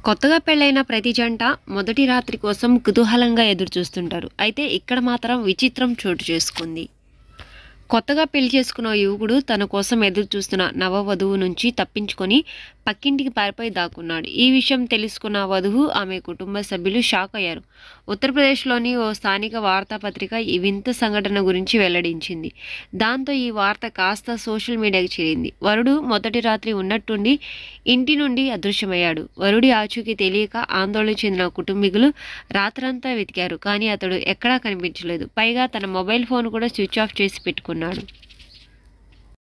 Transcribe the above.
కొత్తగా పెళ్ళైన ప్రతి జంట మొదటి రాత్రి కోసం కుతూహలంగా ఎదురు చూస్తుంటారు అయితే ఇక్కడ మాత్రం విచిత్రం చోటు చేసుకుంది కొత్తగా పెళ్లి చేసుకున్న యువకుడు తన కోసం ఎదురు చూస్తున్న నవవధువు నుంచి తప్పించుకొని పక్కింటికి పారిపోయి దాక్కున్నాడు ఈ విషయం తెలుసుకున్న వధువు ఆమె కుటుంబ సభ్యులు షాక్ అయ్యారు ఉత్తరప్రదేశ్లోని ఓ స్థానిక వార్తాపత్రిక ఈ వింత సంఘటన గురించి వెల్లడించింది దాంతో ఈ వార్త కాస్త సోషల్ మీడియాకి చేరింది వరుడు మొదటి రాత్రి ఉన్నట్టుండి ఇంటి నుండి అదృశ్యమయ్యాడు వరుడి ఆచూకీ తెలియక ఆందోళన చెందిన కుటుంబీకులు రాత్రంతా వెతికారు కానీ అతడు ఎక్కడా కనిపించలేదు పైగా తన మొబైల్ ఫోన్ కూడా స్విచ్ ఆఫ్ చేసి పెట్టుకున్నాడు